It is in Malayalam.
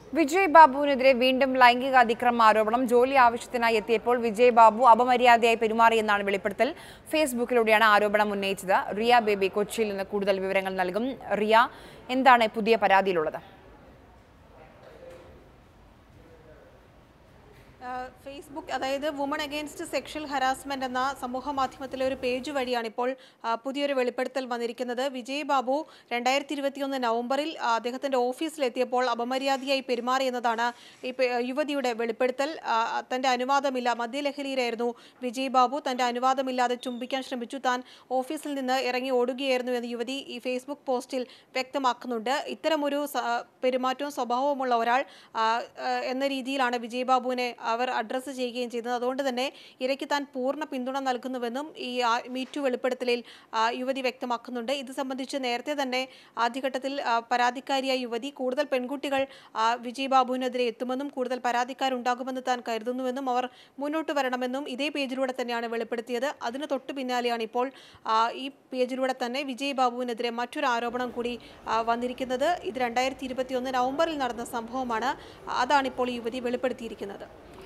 വിജയ് ബാബുവിനെതിരെ വീണ്ടും ലൈംഗിക അതിക്രമ ആരോപണം ജോലി ആവശ്യത്തിനായി എത്തിയപ്പോൾ വിജയ് ബാബു അപമര്യാദയായി പെരുമാറിയെന്നാണ് വെളിപ്പെടുത്തൽ ഫേസ്ബുക്കിലൂടെയാണ് ആരോപണം ഉന്നയിച്ചത് റിയ ബേബി കൊച്ചിയിൽ നിന്ന് കൂടുതൽ വിവരങ്ങൾ നൽകും റിയ എന്താണ് പുതിയ പരാതിയിലുള്ളത് ആഹ് ഫേസ്ബുക്ക് അതായത് വുമൺ അഗെയിൻസ്റ്റ് സെക്ഷൽ ഹരാസ്മെന്റ് എന്ന സമൂഹ മാധ്യമത്തിലെ ഒരു പേജ് വഴിയാണ് ഇപ്പോൾ ആഹ് പുതിയൊരു വെളിപ്പെടുത്തൽ വന്നിരിക്കുന്നത് വിജയ് ബാബു രണ്ടായിരത്തി ഇരുപത്തിയൊന്ന് നവംബറിൽ ആഹ് അദ്ദേഹത്തിന്റെ ഓഫീസിലെത്തിയപ്പോൾ അപമര്യാദയായി പെരുമാറി എന്നതാണ് ഈ പെ- യുവതിയുടെ വെളിപ്പെടുത്തൽ ആഹ് തന്റെ അനുവാദമില്ല മദ്യലഹരിയിലായിരുന്നു വിജയ് ബാബു തന്റെ അനുവാദമില്ലാതെ ചുംബിക്കാൻ ശ്രമിച്ചു താൻ ഓഫീസിൽ നിന്ന് ഇറങ്ങി ഓടുകയായിരുന്നു എന്ന് യുവതി ഈ ഫേസ്ബുക്ക് പോസ്റ്റിൽ വ്യക്തമാക്കുന്നുണ്ട് ഇത്തരമൊരു സ- പെരുമാറ്റവും സ്വഭാവവുമുള്ള ഒരാൾ ആ, ആ, എന്ന രീതിയിലാണ് വിജയ് ബാബുവിനെ അവർ അഡ്രസ്സ് ചെയ്യുകയും ചെയ്തത് അതുകൊണ്ട് തന്നെ ഇരയ്ക്ക് താൻ പൂർണ്ണ പിന്തുണ നൽകുന്നുവെന്നും ഈ മീറ്റു വെളിപ്പെടുത്തലിൽ ആ, യുവതി വ്യക്തമാക്കുന്നുണ്ട് ഇത് സംബന്ധിച്ച് നേരത്തെ തന്നെ ആദ്യഘട്ടത്തിൽ ആ, പരാതിക്കാരിയായ യുവതി കൂടുതൽ പെൺകുട്ടികൾ ആ, വിജയ് ബാബുവിനെതിരെ എത്തുമെന്നും കൂടുതൽ പരാതിക്കാരുണ്ടാകുമെന്ന് താൻ കരുതുന്നുവെന്നും അവർ മുന്നോട്ട് വരണമെന്നും ഇതേ പേജിലൂടെ തന്നെയാണ് വെളിപ്പെടുത്തിയത് അതിന് തൊട്ടു പിന്നാലെയാണ് ഇപ്പോൾ ആ, ഈ പേജിലൂടെ തന്നെ വിജയ് ബാബുവിനെതിരെ മറ്റൊരു ആരോപണം കൂടി ആ, വന്നിരിക്കുന്നത് ഇത് രണ്ടായിരത്തി ഇരുപത്തിയൊന്ന് നവംബറിൽ നടന്ന സംഭവമാണ് അതാണിപ്പോൾ ഈ യുവതി വെളിപ്പെടുത്തിയിരിക്കുന്നത്